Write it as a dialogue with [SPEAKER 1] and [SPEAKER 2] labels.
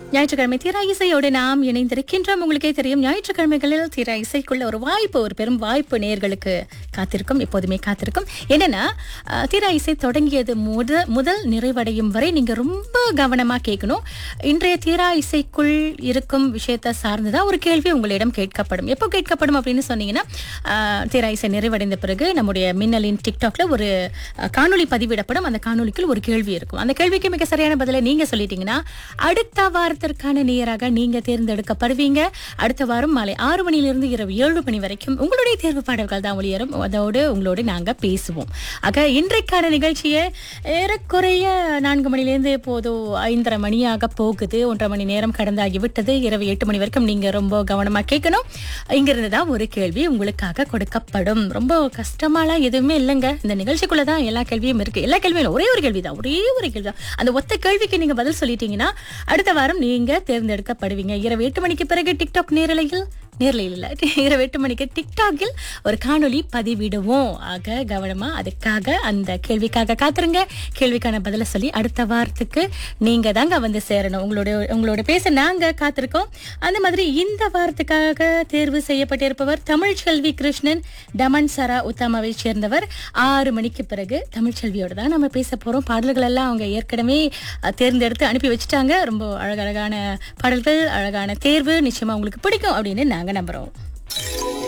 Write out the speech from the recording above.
[SPEAKER 1] ஞாயிற்றுக்கிழமை தீரா இசையோடு நாம் இணைந்திருக்கின்றோம் உங்களுக்கே தெரியும் ஞாயிற்றுக்கிழமைகளில் தீரா இசைக்குள்ள ஒரு வாய்ப்பு ஒரு பெரும் வாய்ப்பு நேர்களுக்கு காத்திருக்கும் எப்போதுமே காத்திருக்கும் என்னன்னா அஹ், தீரா இசை தொடங்கியது முத முதல் நிறைவடையும் வரை நீங்க ரொம்ப கவனமா கேட்கணும் இன்றைய தீரா இசைக்குள் இருக்கும் விஷயத்தை சார்ந்துதான் ஒரு கேள்வி உங்களிடம் கேட்கப்படும் எப்போ கேட்கப்படும் அப்படின்னு சொன்னீங்கன்னா அஹ், தீரா இசை நிறைவடைந்த பிறகு நம்முடைய மின்னலின் டிக்டாக்ல ஒரு அஹ், காணொளி பதிவிடப்படும் அந்த காணொளிக்குள் ஒரு கேள்வி இருக்கும் அந்த கேள்விக்கு மிக சரியான பதிலை நீங்க சொல்லிட்டீங்கன்னா அடுத்த வாரத்திற்கான நேராக நீங்க தேர்ந்தெடுக்கப்படுவீங்க அடுத்த வாரம் மாலை ஆறு மணியிலிருந்து இரவு ஏழு மணி வரைக்கும் உங்களுடைய தேர்வு பாடல்கள் தான் ஒளியரும் அதோடு உங்களோடு நாங்க பேசுவோம் ஆக இன்றைக்கான நிகழ்ச்சியை ஏறக்குறைய நான்கு மணிலேருந்து போதோ ஐந்தரை மணியாக போகுது ஒன்றரை மணி நேரம் கடந்தாகி விட்டது இரவு எட்டு மணி வரைக்கும் நீங்க ரொம்ப கவனமா கேட்கணும் இங்கிருந்து தான் ஒரு கேள்வி உங்களுக்காக கொடுக்கப்படும் ரொம்ப கஷ்டமாலாம் எதுவுமே இல்லைங்க இந்த நிகழ்ச்சிக்குள்ள தான் எல்லா கேள்வியும் இருக்கு எல்லா கேள்வியும் இல்ல, ஒரே ஒரு கேள்வி தான் ஒரே ஒரு கேள்வி தான் அந்த ஒத்த கேள்விக்கு நீங்க பதில் சொல்லிட்டீங்கன்னா அடுத்த வாரம் நீங்க தேர்ந்தெடுக்கப்படுவீங்க இரவு எட்டு மணிக்கு பிறகு டிக்டாக் நேரலையில் நேரலையில் இல்ல இரவு எட்டு மணிக்கு டிக்டாக்கில் ஒரு காணொளி பதிவிடுவோம் ஆக கவனமா அதுக்காக அந்த கேள்விக்காக காத்துருங்க கேள்விக்கான பதில சொல்லி அடுத்த வாரத்துக்கு நீங்க தாங்க வந்து சேரணும் உங்களோட உங்களோட பேச நாங்க காத்திருக்கோம் அந்த மாதிரி இந்த வாரத்துக்காக தேர்வு செய்யப்பட்டிருப்பவர் தமிழ்ச்செல்வி கிருஷ்ணன் டமன் சரா உத்தமாவை சேர்ந்தவர் ஆறு மணிக்கு பிறகு தமிழ்ச்செல்வியோட தான் நம்ம பேச போறோம் பாடல்கள் எல்லாம் அவங்க ஏற்கனவே அஹ், தேர்ந்தெடுத்து அனுப்பி வச்சுட்டாங்க ரொம்ப அழகழகான பாடல்கள் அழகான தேர்வு நிச்சயமா உங்களுக்கு பிடிக்கும் அப்படின்னு நாங்க நம்புறோம்